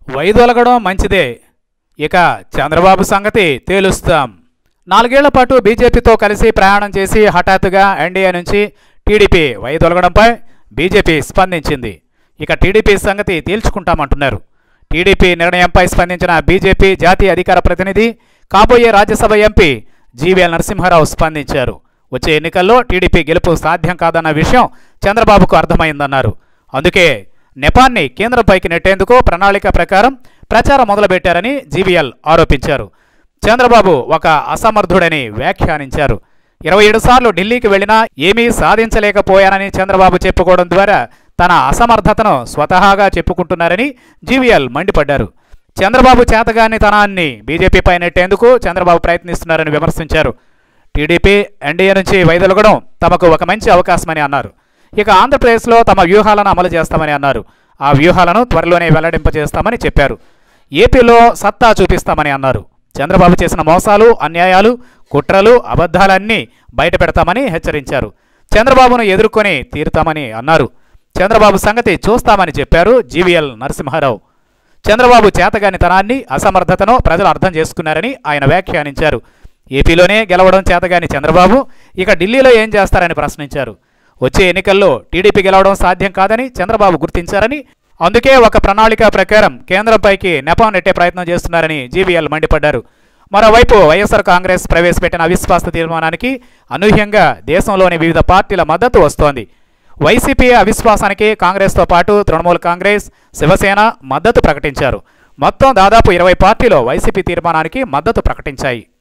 వైదొలగడం మంచిదే ఇక చంద్రబాబు సంగతి తేలుస్తాం నాలుగేళ్ల పాటు బీజేపీతో కలిసి ప్రయాణం చేసి హఠాత్తుగా ఎన్డీఏ నుంచి టీడీపీ వైదొలగడంపై బీజేపీ స్పందించింది ఇక టీడీపీ సంగతి తేల్చుకుంటామంటున్నారు టీడీపీ నిర్ణయంపై స్పందించిన బీజేపీ జాతీయ అధికార ప్రతినిధి కాబోయే రాజ్యసభ ఎంపీ జీవీఎల్ నరసింహారావు స్పందించారు వచ్చే ఎన్నికల్లో టీడీపీ గెలుపు సాధ్యం కాదన్న విషయం చంద్రబాబుకు అర్థమైందన్నారు అందుకే నెపాన్ని కేంద్రంపైకి నెట్టేందుకు ప్రణాళిక ప్రకారం ప్రచారం మొదలుపెట్టారని జీవీఎల్ ఆరోపించారు చంద్రబాబు ఒక అసమర్థుడని వ్యాఖ్యానించారు ఇరవై ఏడు సార్లు ఢిల్లీకి వెళ్లినా ఏమీ సాధించలేకపోయానని చంద్రబాబు చెప్పుకోవడం ద్వారా తన అసమర్థతను స్వతహాగా చెప్పుకుంటున్నారని జీవీఎల్ మండిపడ్డారు చంద్రబాబు చేతగాని తనాన్ని బీజేపీపై నెట్టేందుకు చంద్రబాబు ప్రయత్నిస్తున్నారని విమర్శించారు టీడీపీ ఎన్డీఏ నుంచి వైదొలగడం తమకు ఒక మంచి అవకాశమని అన్నారు ఇక ఆంధ్రప్రదేశ్లో తమ వ్యూహాలను అమలు చేస్తామని అన్నారు ఆ వ్యూహాలను త్వరలోనే వెల్లడింపజేస్తామని చెప్పారు ఏపీలో సత్తా చూపిస్తామని అన్నారు చంద్రబాబు చేసిన మోసాలు అన్యాయాలు కుట్రలు అబద్ధాలన్నీ బయట పెడతామని హెచ్చరించారు చంద్రబాబును ఎదుర్కొని తీరుతామని అన్నారు చంద్రబాబు సంగతి చూస్తామని చెప్పారు జీవీఎల్ నరసింహారావు చంద్రబాబు చేతగానితనాన్ని అసమర్థతను ప్రజలు అర్థం చేసుకున్నారని ఆయన వ్యాఖ్యానించారు ఏపీలోనే గెలవడం చేతగాని చంద్రబాబు ఇక ఢిల్లీలో ఏం చేస్తారని ప్రశ్నించారు వచ్చే ఎన్నికల్లో టీడీపీ గెలవడం సాధ్యం కాదని చంద్రబాబు గుర్తించారని అందుకే ఒక ప్రణాళిక ప్రకారం కేంద్రంపైకి నెపం నెట్టే ప్రయత్నం చేస్తున్నారని జీవీఎల్ మండిపడ్డారు మరోవైపు వైఎస్ఆర్ కాంగ్రెస్ ప్రవేశపెట్టిన అవిశ్వాస తీర్మానానికి అనూహ్యంగా దేశంలోని వివిధ పార్టీల మద్దతు వస్తోంది వైసీపీ అవిశ్వాసానికి కాంగ్రెస్తో పాటు తృణమూల్ కాంగ్రెస్ శివసేన మద్దతు ప్రకటించారు మొత్తం దాదాపు ఇరవై పార్టీలు వైసీపీ తీర్మానానికి మద్దతు ప్రకటించాయి